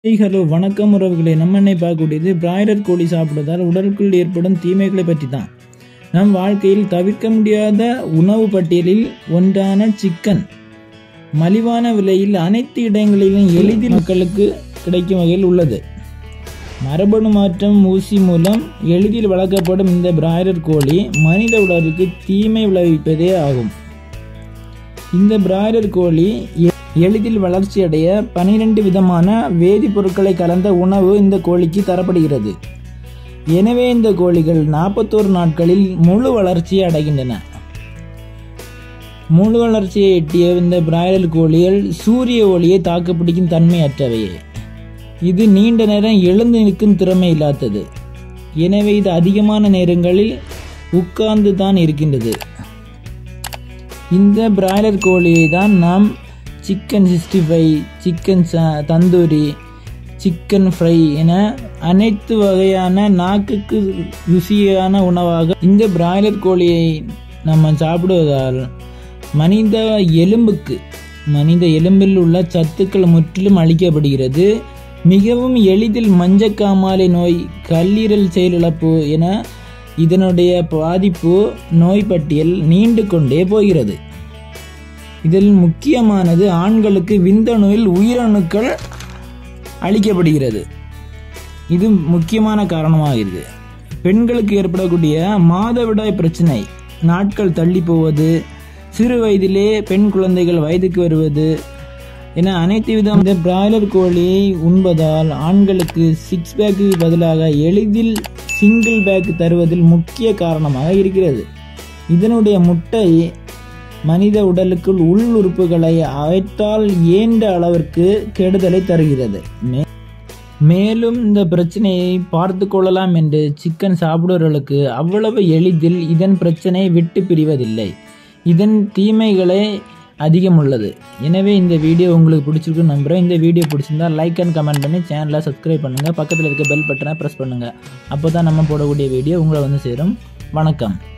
hey hello வணக்கம் உறவுகளே நம்ம என்னை பார்க்கக்கூடியது பிராய்லர் கோழி சாப்பிடுவதால் உடலுக்குள் ஏற்படும் தீமைகளை பற்றி தான் நம் வாழ்க்கையில் தவிர்க்க முடியாத உணவு பட்டியலில் ஒன்றான சிக்கன் மலிவான விலையில் அனைத்து இடங்களிலும் எளிதில் மக்களுக்கு கிடைக்கும் வகையில் உள்ளது மரபணு மாற்றம் ஊசி மூலம் எளிதில் வளர்க்கப்படும் இந்த பிராய்லர் கோழி மனித உடலுக்கு தீமை விளைவிப்பதே ஆகும் இந்த பிராய்லர் கோழி எ- எளிதில் வளர்ச்சியடைய பனிரெண்டு விதமான வேதிப்பொருட்களை கலந்த உணவு இந்த கோழிக்கு தரப்படுகிறது எனவே இந்த கோழிகள் நாற்பத்தோரு நாட்களில் முழு வளர்ச்சியை அடைகின்றன முழு வளர்ச்சியை எட்டிய இந்த பிராய்லர் கோழிகள் சூரிய ஒளியை தாக்குப்பிடிக்கும் தன்மையற்றவையே இது நீண்ட நேரம் எழுந்து நிற்கும் திறமை இல்லாதது எனவே இது அதிகமான நேரங்களில் உட்கார்ந்து தான் இருக்கின்றது இந்த பிராய்லர் கோழியை தான் நாம் சிக்கன் சிக்ஸ்டி ஃபைவ் சிக்கன் ச- தந்தூரி சிக்கன் ஃப்ரை என அனைத்து வகையான நாக்குக்கு ருசியான உணவாக இந்த பிராய்லர் கோழியை நம்ம சாப்பிடுவதால் மனித எலும்புக்கு மனித எலும்பில் உள்ள சத்துக்கள் முற்றிலும் அளிக்கப்படுகிறது மிகவும் எளிதில் மஞ்சக்காமாலை நோய் கல்லீரல் செயலிழப்பு என இதனுடைய பாதிப்பு நோய் பட்டியல் நீண்டு கொண்டே போகிறது இதில் முக்கியமானது ஆண்களுக்கு விந்தணுவில் உயிரணுக்கள் அளிக்கப்படுகிறது இது முக்கியமான காரணமாகிறது பெண்களுக்கு ஏற்படக்கூடிய மாதவிடாய் பிரச்சனை நாட்கள் தள்ளி போவது சிறு வயதிலே பெண் குழந்தைகள் வயதுக்கு வருவது என அனைத்து விதம் இந்த பிராய்லர் கோழியை உண்பதால் ஆண்களுக்கு சிக்ஸ் பேக்கு பதிலாக எளிதில் சிங்கிள் பேக் தருவதில் முக்கிய காரணமாக இருக்கிறது இதனுடைய முட்டை மனித உடலுக்குள் உள் உறுப்புகளை அவற்றால் இயன்ற அளவிற்கு கெடுதலை தருகிறது மே- மேலும் இந்த பிரச்சனையை பார்த்து கொள்ளலாம் என்று சிக்கன் சாப்பிடுவர்களுக்கு அவ்வளவு எளிதில் இதன் பிரச்சனை விட்டு பிரிவதில்லை இதன் தீமைகளே அதிகம் உள்ளது எனவே இந்த வீடியோ உங்களுக்கு பிடிச்சிருக்குன்னு நம்புகிறேன் இந்த வீடியோ பிடிச்சிருந்தா லைக் அண்ட் கமெண்ட் பண்ணி சேனலை சப்ஸ்கிரைப் பண்ணுங்கள் பக்கத்தில் இருக்க பெல் பட்டனை ப்ரெஸ் பண்ணுங்கள் அப்போ தான் நம்ம போடக்கூடிய வீடியோ உங்களை வந்து சேரும் வணக்கம்